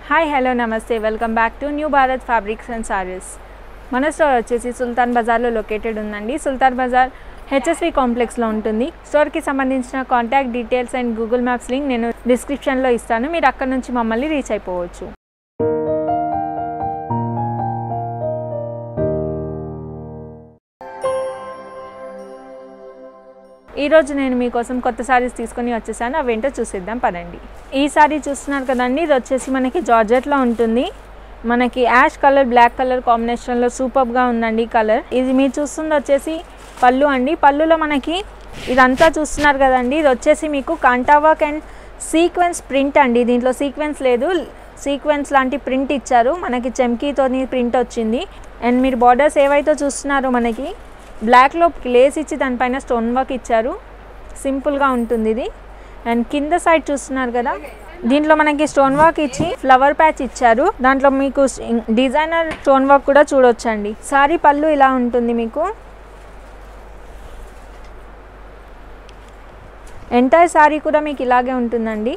hi hello నమస్తే welcome back to new Bharat fabrics and saris మన store వచ్చేసి సుల్తాన్ బజార్లో లొకేటెడ్ ఉందండి సుల్తాన్ బజార్ హెచ్ఎస్వి కాంప్లెక్స్లో ఉంటుంది స్టోర్కి సంబంధించిన contact details and Google Maps link నేను డిస్క్రిప్షన్లో ఇస్తాను మీరు అక్కడ నుంచి మమ్మల్ని రీచ్ అయిపోవచ్చు ఈరోజు నేను మీకోసం కొత్త సారీస్ తీసుకొని వచ్చేసాను అవేంటో చూసేద్దాం పదండి ఈ సారీ చూస్తున్నారు కదండి ఇది వచ్చేసి మనకి జార్జెట్లో ఉంటుంది మనకి యాష్ కలర్ బ్లాక్ కలర్ కాంబినేషన్లో సూపర్గా ఉందండి కలర్ ఇది మీరు చూస్తుంది వచ్చేసి పళ్ళు అండి పళ్ళులో మనకి ఇదంతా చూస్తున్నారు కదండి ఇది వచ్చేసి మీకు kantha work and sequence print అండి దీంట్లో సీక్వెన్స్ లేదు సీక్వెన్స్ లాంటి ప్రింట్ ఇచ్చారు మనకి చెమ్కీతోని ప్రింట్ వచ్చింది అండ్ మీరు బార్డర్స్ ఏవైతే చూస్తున్నారో మనకి బ్లాక్లో లేస్ ఇచ్చి దానిపైన స్టోన్ వర్క్ ఇచ్చారు సింపుల్గా ఉంటుంది ఇది అండ్ కింద సైడ్ చూస్తున్నారు కదా దీంట్లో మనకి స్టోన్ వర్క్ ఇచ్చి ఫ్లవర్ ప్యాచ్ ఇచ్చారు దాంట్లో మీకు డిజైనర్ స్టోన్ వర్క్ కూడా చూడొచ్చండి సారీ పళ్ళు ఇలా ఉంటుంది మీకు ఎంటైర్ సారీ కూడా మీకు ఇలాగే ఉంటుందండి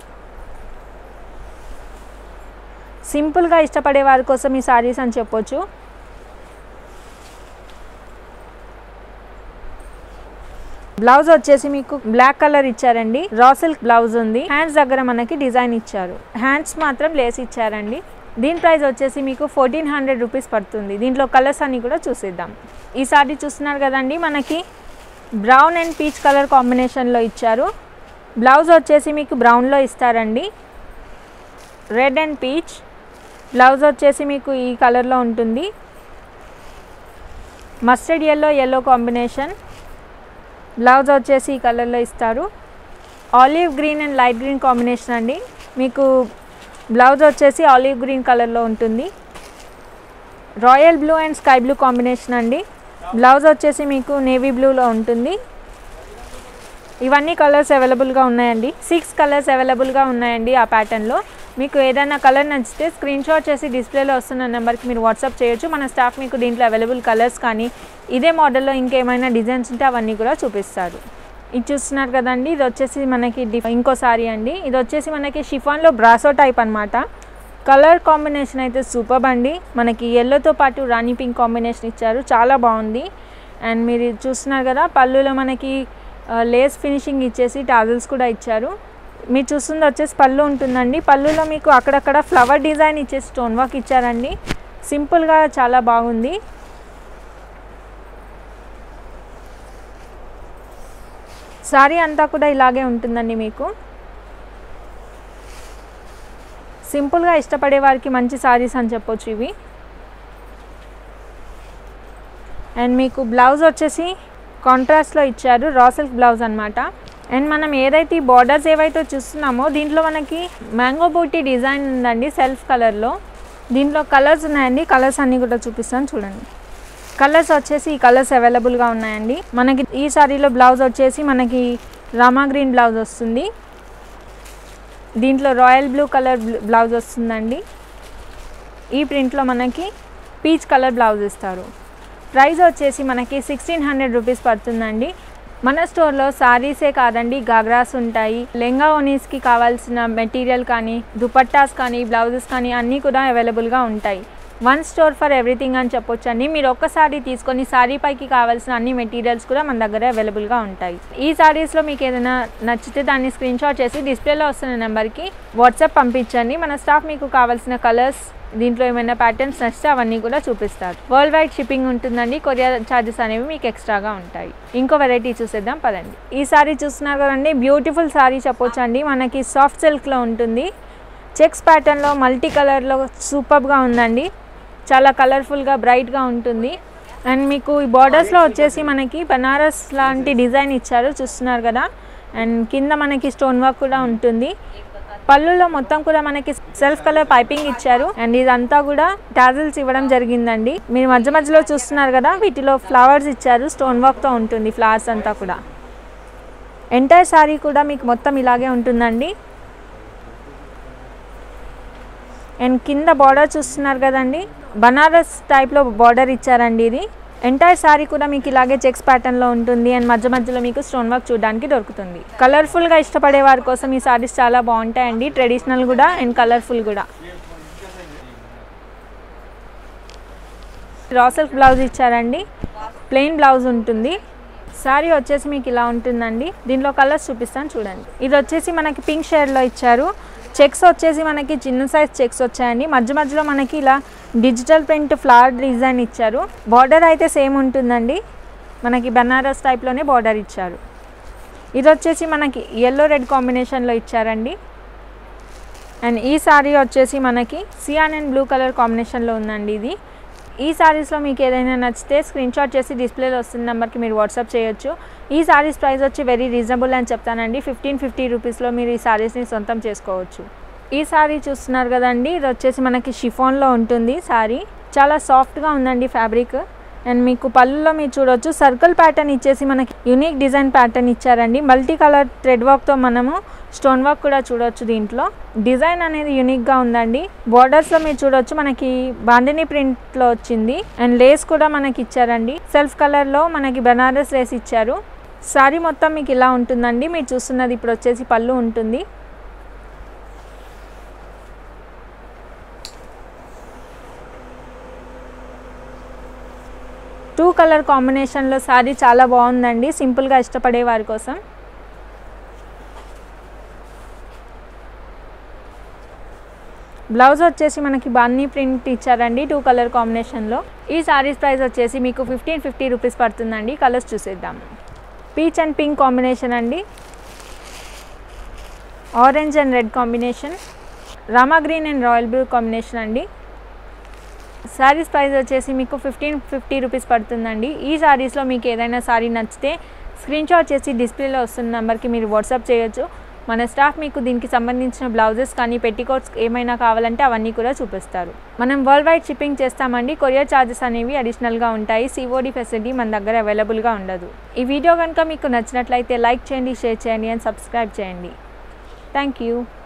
సింపుల్గా ఇష్టపడే వారి కోసం ఈ సారీస్ అని చెప్పొచ్చు బ్లౌజ్ వచ్చేసి మీకు బ్లాక్ కలర్ ఇచ్చారండి రా సిల్క్ బ్లౌజ్ ఉంది హ్యాండ్స్ దగ్గర మనకి డిజైన్ ఇచ్చారు హ్యాండ్స్ మాత్రం లేస్ ఇచ్చారండి దీని ప్రైస్ వచ్చేసి మీకు ఫోర్టీన్ హండ్రెడ్ రూపీస్ పడుతుంది దీంట్లో కలర్స్ అన్ని కూడా చూసేద్దాం ఈ సారీ చూస్తున్నారు కదండి మనకి బ్రౌన్ అండ్ పీచ్ కలర్ కాంబినేషన్లో ఇచ్చారు బ్లౌజ్ వచ్చేసి మీకు బ్రౌన్లో ఇస్తారండి రెడ్ అండ్ పీచ్ బ్లౌజ్ వచ్చేసి మీకు ఈ కలర్లో ఉంటుంది mustard yellow yellow combination blouse వచ్చేసి ఈ కలర్లో ఇస్తారు olive green and light green combination అండి మీకు బ్లౌజ్ వచ్చేసి ఆలివ్ గ్రీన్ కలర్లో ఉంటుంది royal blue and sky blue combination అండి బ్లౌజ్ వచ్చేసి మీకు నేవీ బ్లూలో ఉంటుంది ఇవన్నీ కలర్స్ అవైలబుల్గా ఉన్నాయండి సిక్స్ కలర్స్ అవైలబుల్గా ఉన్నాయండి ఆ ప్యాటర్న్లో మీకు ఏదైనా కలర్ నచ్చితే స్క్రీన్ షాట్ చేసి డిస్ప్లేలో వస్తున్న నెంబర్కి మీరు వాట్సాప్ చేయొచ్చు మన స్టాఫ్ మీకు దీంట్లో అవైలబుల్ కలర్స్ కానీ ఇదే మోడల్లో ఇంకేమైనా డిజైన్స్ ఉంటే అవన్నీ కూడా చూపిస్తారు ఇది చూస్తున్నారు కదండి ఇది వచ్చేసి మనకి డిఫ్ ఇంకో సారీ అండి ఇది వచ్చేసి మనకి షిఫాన్లో బ్రాసో టైప్ అనమాట కలర్ కాంబినేషన్ అయితే సూపర్ అండి మనకి ఎల్లోతో పాటు రాణి పింక్ కాంబినేషన్ ఇచ్చారు చాలా బాగుంది అండ్ మీరు ఇది చూస్తున్నారు కదా పళ్ళులో మనకి లేస్ ఫినిషింగ్ ఇచ్చేసి టాజల్స్ కూడా ఇచ్చారు మీరు చూస్తుంది వచ్చేసి పళ్ళు ఉంటుందండి పళ్ళులో మీకు అక్కడక్కడ ఫ్లవర్ డిజైన్ ఇచ్చేసి స్టోన్ వర్క్ ఇచ్చారండి సింపుల్గా చాలా బాగుంది సారీ అంతా కూడా ఇలాగే ఉంటుందండి మీకు సింపుల్గా ఇష్టపడే వారికి మంచి సారీస్ అని చెప్పొచ్చు ఇవి అండ్ మీకు బ్లౌజ్ వచ్చేసి కాంట్రాస్ట్లో ఇచ్చారు రా సిల్క్ బ్లౌజ్ అనమాట అండ్ మనం ఏదైతే ఈ బార్డర్స్ ఏవైతే చూస్తున్నామో దీంట్లో మనకి మ్యాంగో బూటీ డిజైన్ ఉందండి సెల్ఫ్ కలర్లో దీంట్లో కలర్స్ ఉన్నాయండి కలర్స్ అన్నీ కూడా చూపిస్తాను చూడండి కలర్స్ వచ్చేసి ఈ కలర్స్ అవైలబుల్గా ఉన్నాయండి మనకి ఈ సారీలో బ్లౌజ్ వచ్చేసి మనకి రామా గ్రీన్ బ్లౌజ్ వస్తుంది దీంట్లో రాయల్ బ్లూ కలర్ బ్లౌజ్ వస్తుందండి ఈ ప్రింట్లో మనకి పీచ్ కలర్ బ్లౌజ్ ఇస్తారు ప్రైస్ వచ్చేసి మనకి సిక్స్టీన్ హండ్రెడ్ రూపీస్ పడుతుందండి మన స్టోర్లో సారీసే కాదండి గాగ్రాస్ ఉంటాయి లెంగా ఓనీస్కి కావాల్సిన మెటీరియల్ కానీ దుపట్టాస్ కానీ బ్లౌజెస్ కానీ అన్నీ కూడా అవైలబుల్గా ఉంటాయి వన్ స్టోర్ ఫర్ ఎవ్రీథింగ్ అని చెప్పొచ్చు అండి మీరు ఒక్క సారీ తీసుకొని సారీ పైకి కావాల్సిన అన్ని మెటీరియల్స్ కూడా మన దగ్గర అవైలబుల్గా ఉంటాయి ఈ సారీస్లో మీకు ఏదైనా నచ్చితే దాన్ని స్క్రీన్ షాట్ చేసి డిస్ప్లేలో వస్తున్న నెంబర్కి వాట్సాప్ పంపించండి మన స్టాఫ్ మీకు కావాల్సిన కలర్స్ దీంట్లో ఏమైనా ప్యాటర్న్స్ నచ్చితే అవన్నీ కూడా చూపిస్తారు వరల్డ్ వైడ్ షిప్పింగ్ ఉంటుందండి కొరియర్ ఛార్జెస్ అనేవి మీకు ఎక్స్ట్రాగా ఉంటాయి ఇంకో వెరైటీ చూసేద్దాం పదండి ఈ సారీ చూస్తున్నారు కదండి బ్యూటిఫుల్ సారీ చెప్పొచ్చు అండి మనకి సాఫ్ట్ సిల్క్లో ఉంటుంది చెక్స్ ప్యాటర్న్లో మల్టీ కలర్లో సూపర్గా ఉందండి చాలా కలర్ఫుల్గా బ్రైట్గా ఉంటుంది అండ్ మీకు ఈ బార్డర్స్లో వచ్చేసి మనకి బనారస్ లాంటి డిజైన్ ఇచ్చారు చూస్తున్నారు కదా అండ్ కింద మనకి స్టోన్ వర్క్ కూడా ఉంటుంది పళ్ళులో మొత్తం కూడా మనకి సెల్ఫ్ కలర్ పైపింగ్ ఇచ్చారు అండ్ ఇదంతా కూడా టాజిల్స్ ఇవ్వడం జరిగిందండి మీరు మధ్య మధ్యలో చూస్తున్నారు కదా వీటిలో ఫ్లవర్స్ ఇచ్చారు స్టోన్ వర్క్తో ఉంటుంది ఫ్లవర్స్ అంతా కూడా ఎంటైర్ సారీ కూడా మీకు మొత్తం ఇలాగే ఉంటుందండి అండ్ కింద బార్డర్ చూస్తున్నారు కదండి బనారస్ టైప్లో బార్డర్ ఇచ్చారండి ఇది ఎంటైర్ సారీ కూడా మీకు ఇలాగే చెక్స్ ప్యాటర్న్లో ఉంటుంది అండ్ మధ్య మధ్యలో మీకు స్టోన్ వర్క్ చూడడానికి దొరుకుతుంది కలర్ఫుల్గా ఇష్టపడే వారి కోసం ఈ సారీస్ చాలా బాగుంటాయండి ట్రెడిషనల్ కూడా అండ్ కలర్ఫుల్ కూడా రా సిల్క్ బ్లౌజ్ ఇచ్చారండి ప్లెయిన్ బ్లౌజ్ ఉంటుంది శారీ వచ్చేసి మీకు ఇలా ఉంటుందండి దీనిలో కలర్స్ చూపిస్తాను చూడండి ఇది వచ్చేసి మనకి పింక్ షేడ్లో ఇచ్చారు చెక్స్ వచ్చేసి మనకి చిన్న సైజ్ చెక్స్ వచ్చాయండి మధ్య మధ్యలో మనకి ఇలా డిజిటల్ ప్రింట్ ఫ్లవర్ డిజైన్ ఇచ్చారు బార్డర్ అయితే సేమ్ ఉంటుందండి మనకి బనారస్ టైప్లోనే బార్డర్ ఇచ్చారు ఇది వచ్చేసి మనకి ఎల్లో రెడ్ కాంబినేషన్లో ఇచ్చారండి అండ్ ఈ శారీ వచ్చేసి మనకి సియాన్ అండ్ బ్లూ కలర్ కాంబినేషన్లో ఉందండి ఇది ఈ శారీస్లో మీకు ఏదైనా నచ్చితే స్క్రీన్ షాట్ చేసి డిస్ప్లేలో వస్తున్న నెంబర్కి మీరు వాట్సాప్ చేయొచ్చు ఈ శారీస్ ప్రైస్ వచ్చి వెరీ రీజనబుల్ అని చెప్తానండి ఫిఫ్టీన్ ఫిఫ్టీ రూపీస్లో మీరు ఈ శారీస్ని సొంతం చేసుకోవచ్చు ఈ శారీ చూస్తున్నారు కదండి ఇది వచ్చేసి మనకి షిఫాన్లో ఉంటుంది శారీ చాలా సాఫ్ట్గా ఉందండి ఫ్యాబ్రిక్ అండ్ మీకు పళ్ళులో మీరు చూడొచ్చు సర్కిల్ ప్యాటర్న్ ఇచ్చేసి మనకి యూనిక్ డిజైన్ ప్యాటర్న్ ఇచ్చారండి మల్టీ కలర్ థ్రెడ్ వర్క్తో మనము స్టోన్ వర్క్ కూడా చూడొచ్చు దీంట్లో డిజైన్ అనేది యూనిక్గా ఉందండి బోర్డర్స్లో మీరు చూడొచ్చు మనకి బాండిని ప్రింట్లో వచ్చింది అండ్ లేస్ కూడా మనకి ఇచ్చారండి సెల్ఫ్ కలర్లో మనకి బనారస్ లేస్ ఇచ్చారు సారీ మొత్తం మీకు ఇలా ఉంటుందండి మీరు చూస్తున్నది ఇప్పుడు వచ్చేసి పళ్ళు ఉంటుంది టూ కలర్ కాంబినేషన్లో శారీ చాలా బాగుందండి సింపుల్గా ఇష్టపడే వారి కోసం బ్లౌజ్ వచ్చేసి మనకి బన్నీ ప్రింట్ ఇచ్చారండి టూ కలర్ కాంబినేషన్లో ఈ శారీస్ ప్రైస్ వచ్చేసి మీకు ఫిఫ్టీన్ ఫిఫ్టీ రూపీస్ పడుతుందండి కలర్స్ చూసేద్దాం పీచ్ అండ్ పింక్ కాంబినేషన్ అండి orange and red combination Rama green and royal blue combination అండి శారీస్ ప్రైస్ వచ్చేసి మీకు ఫిఫ్టీన్ ఫిఫ్టీ రూపీస్ పడుతుందండి ఈ శారీస్లో మీకు ఏదైనా శారీ నచ్చితే స్క్రీన్ షాట్ చేసి డిస్ప్లేలో వస్తున్న నెంబర్కి మీరు వాట్సాప్ చేయొచ్చు మన స్టాఫ్ మీకు దీనికి సంబంధించిన బ్లౌజెస్ కానీ పెట్టికోట్స్ ఏమైనా కావాలంటే అవన్నీ కూడా చూపిస్తారు మనం వరల్డ్ వైడ్ షిప్పింగ్ చేస్తామండి కొరియర్ ఛార్జెస్ అనేవి అడిషనల్గా ఉంటాయి సిఓడి ఫెసిలిటీ మన దగ్గర అవైలబుల్గా ఉండదు ఈ వీడియో కనుక మీకు నచ్చినట్లయితే లైక్ చేయండి షేర్ చేయండి అండ్ సబ్స్క్రైబ్ చేయండి థ్యాంక్ యూ